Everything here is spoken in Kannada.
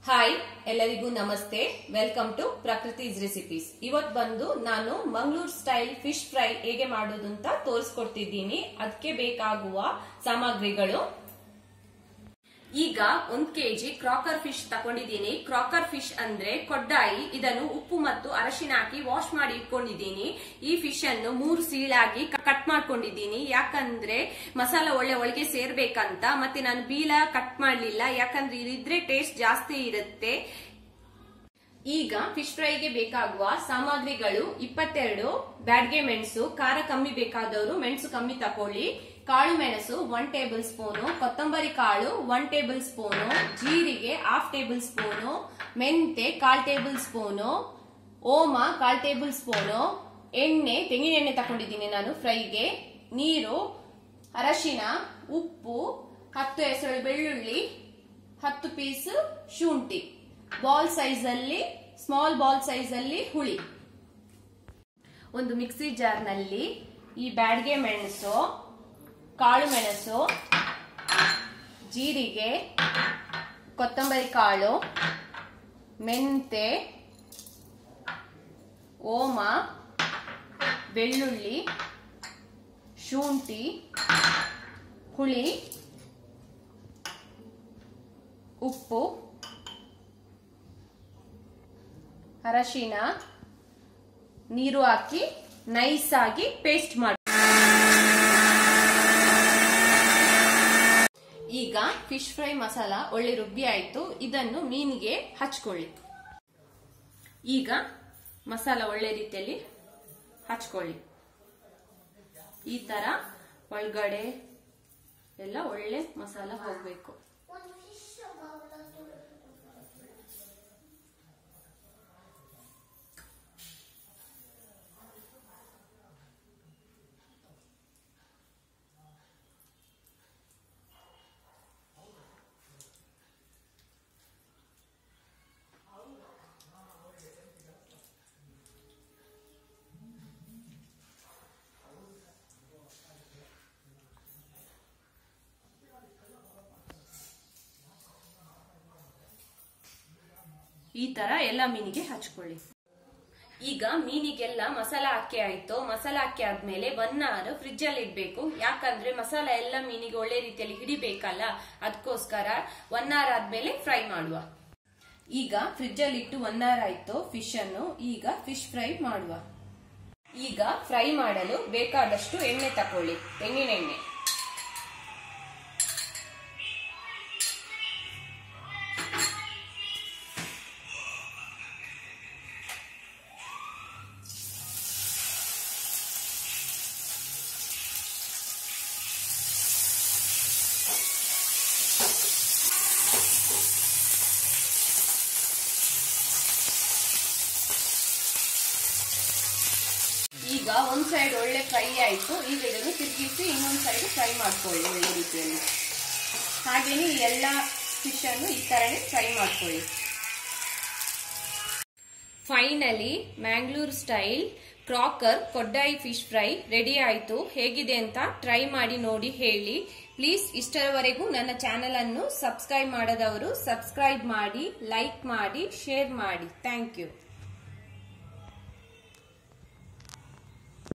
ಹಾಯ್ ಎಲ್ಲರಿಗೂ ನಮಸ್ತೆ ವೆಲ್ಕಮ್ ಟು ಪ್ರಕೃತಿಸ್ ರೆಸಿಪೀಸ್ ಇವತ್ ಬಂದು ನಾನು ಮಂಗಳೂರು ಸ್ಟೈಲ್ ಫಿಶ್ ಫ್ರೈ ಹೇಗೆ ಮಾಡೋದು ಅಂತ ತೋರಿಸ್ಕೊಡ್ತಿದ್ದೀನಿ ಅದಕ್ಕೆ ಬೇಕಾಗುವ ಸಾಮಗ್ರಿಗಳು ಈಗ ಒಂದ್ ಕೆಜಿ ಕ್ರಾಕರ್ ಫಿಶ್ ತಗೊಂಡಿದ್ದೀನಿ ಕ್ರಾಕರ್ ಫಿಶ್ ಅಂದ್ರೆ ಕೊಡ್ಡಾಯಿ ಇದನ್ನು ಉಪ್ಪು ಮತ್ತು ಅರಶಿನ ಹಾಕಿ ವಾಶ್ ಮಾಡಿ ಇಟ್ಕೊಂಡಿದ್ದೀನಿ ಈ ಫಿಶ್ ಅನ್ನು ಮೂರು ಸೀಳಾಗಿ ಕಟ್ ಮಾಡ್ಕೊಂಡಿದ್ದೀನಿ ಯಾಕಂದ್ರೆ ಮಸಾಲ ಒಳ್ಳೆ ಒಳಗೆ ಸೇರ್ಬೇಕಂತ ಮತ್ತೆ ನಾನು ಬೀಲ ಕಟ್ ಮಾಡ್ಲಿಲ್ಲ ಯಾಕಂದ್ರೆ ಇದ್ರೆ ಟೇಸ್ಟ್ ಜಾಸ್ತಿ ಇರುತ್ತೆ ಈಗ ಫಿಶ್ ಫ್ರೈಗೆ ಬೇಕಾಗುವ ಸಾಮಗ್ರಿಗಳು ಇಪ್ಪತ್ತೆರಡು ಬ್ಯಾಡ್ಗೆ ಮೆಣಸು ಖಾರ ಕಮ್ಮಿ ಬೇಕಾದವರು ಮೆಣಸು ಕಮ್ಮಿ ತಕೊಳ್ಳಿ ಕಾಳು ಮೆಣಸು ಒನ್ ಟೇಬಲ್ ಸ್ಪೂನು ಕೊತ್ತಂಬರಿ ಕಾಳು ಒನ್ ಟೇಬಲ್ ಸ್ಪೂನು ಜೀರಿಗೆ ಹಾಫ್ ಟೇಬಲ್ ಸ್ಪೂನು ಮೆಂತೆ ಕಾಲ್ ಟೇಬಲ್ ಸ್ಪೂನು ಓಮ ಕಾಲ್ ಟೇಬಲ್ ಸ್ಪೂನು ಎಣ್ಣೆ ತೆಂಗಿನ ಎಣ್ಣೆ ತಕೊಂಡಿದ್ದೀನಿ ನಾನು ಫ್ರೈಗೆ ನೀರು ಅರಶಿನ ಉಪ್ಪು ಹತ್ತು ಹೆಸರು ಬೆಳ್ಳುಳ್ಳಿ ಹತ್ತು ಪೀಸ್ ಶುಂಠಿ ಬಾಲ್ ಸೈಜ್ ಅಲ್ಲಿ ಸ್ಮಾಲ್ ಬಾಲ್ ಸೈಜ್ ಅಲ್ಲಿ ಹುಳಿ ಒಂದು ಮಿಕ್ಸಿ ಜಾರ್ ನಲ್ಲಿ ಈ ಬ್ಯಾಡ್ಗೆ ಮೆಣಸು ಕಾಳು ಮೆಣಸು ಜೀರಿಗೆ ಕೊತ್ತಂಬರಿ ಕಾಳು ಮೆಂತೆ ಓಮ ಬೆಳ್ಳುಳ್ಳಿ ಶುಂಠಿ ಹುಳಿ ಉಪ್ಪು ಅರಶಿನ ನೀರು ಹಾಕಿ ನೈಸ್ ಆಗಿ ಪೇಸ್ಟ್ ಮಾಡಿ ಈಗ ಫಿಶ್ ಫ್ರೈ ಮಸಾಲ ಒಳ್ಳೆ ರುಬ್ಬಿ ಆಯ್ತು ಇದನ್ನು ಮೀನಿಗೆ ಹಚ್ಕೊಳ್ಳಿ ಈಗ ಮಸಾಲ ಒಳ್ಳೆ ರೀತಿಯಲ್ಲಿ ಹಚ್ಕೊಳ್ಳಿ ಈ ತರ ಒಳಗಡೆ ಎಲ್ಲ ಒಳ್ಳೆ ಮಸಾಲ ಹೋಗ್ಬೇಕು ಈ ತರ ಎಲ್ಲ ಮೀನಿಗೆ ಹಚ್ಕೊಳ್ಳಿ ಈಗ ಮೀನಿಗೆಲ್ಲ ಮಸಾಲ ಹಾಕಿ ಆಯ್ತು ಮಸಾಲ ಹಾಕಿ ಆದ್ಮೇಲೆ ಒನ್ ಅವರ್ ಫ್ರಿಜ್ ಅಲ್ಲಿ ಇಡ್ಬೇಕು ಯಾಕಂದ್ರೆ ಮಸಾಲ ಎಲ್ಲ ಮೀನಿಗೆ ಒಳ್ಳೆ ರೀತಿಯಲ್ಲಿ ಹಿಡಿಬೇಕಲ್ಲ ಅದಕ್ಕೋಸ್ಕರ ಒನ್ ಅವರ್ ಆದ್ಮೇಲೆ ಫ್ರೈ ಮಾಡುವ ಈಗ ಫ್ರಿಜ್ ಅಲ್ಲಿ ಇಟ್ಟು ಒನ್ ಅವರ್ ಆಯ್ತು ಫಿಶ್ ಅನ್ನು ಈಗ ಫಿಶ್ ಫ್ರೈ ಮಾಡುವ ಈಗ ಫ್ರೈ ಮಾಡಲು ಬೇಕಾದಷ್ಟು ಎಣ್ಣೆ ತಕೊಳ್ಳಿ ತೆಂಗಿನ ಎಣ್ಣೆ ಈಗ ಒಂದ್ ಸೈಡ್ ಒಳ್ಳೆ ಫ್ರೈ ಆಯ್ತು ಈಗ ಇದನ್ನು ತಿರುಗಿಸಿ ಇನ್ನೊಂದ್ ಸೈಡ್ ಫ್ರೈ ಮಾಡ್ಕೊಳ್ಳಿ ಒಳ್ಳೆ ರೀತಿಯಲ್ಲಿ ಹಾಗೇನೆ ಈ ಎಲ್ಲ ಫಿಶ್ ಅನ್ನು ಈ ತರನೇ ಫ್ರೈ ಮಾಡ್ಕೊಳ್ಳಿ ಫೈನಲಿ ಮ್ಯಾಂಗ್ಳೂರ್ ಸ್ಟೈಲ್ ಕ್ರಾಕರ್ ಕೊಡ್ಡಾಯಿ ಫಿಶ್ ಫ್ರೈ ರೆಡಿ ಆಯ್ತು ಹೇಗಿದೆ ಅಂತ ಟ್ರೈ ಮಾಡಿ ನೋಡಿ ಹೇಳಿ ಪ್ಲೀಸ್ ಇಷ್ಟರವರೆಗೂ ನನ್ನ ಚಾನೆಲ್ ಅನ್ನು ಸಬ್ಸ್ಕ್ರೈಬ್ ಮಾಡದವರು ಸಬ್ಸ್ಕ್ರೈಬ್ ಮಾಡಿ ಲೈಕ್ ಮಾಡಿ ಶೇರ್ ಮಾಡಿ ಥ್ಯಾಂಕ್ ಯು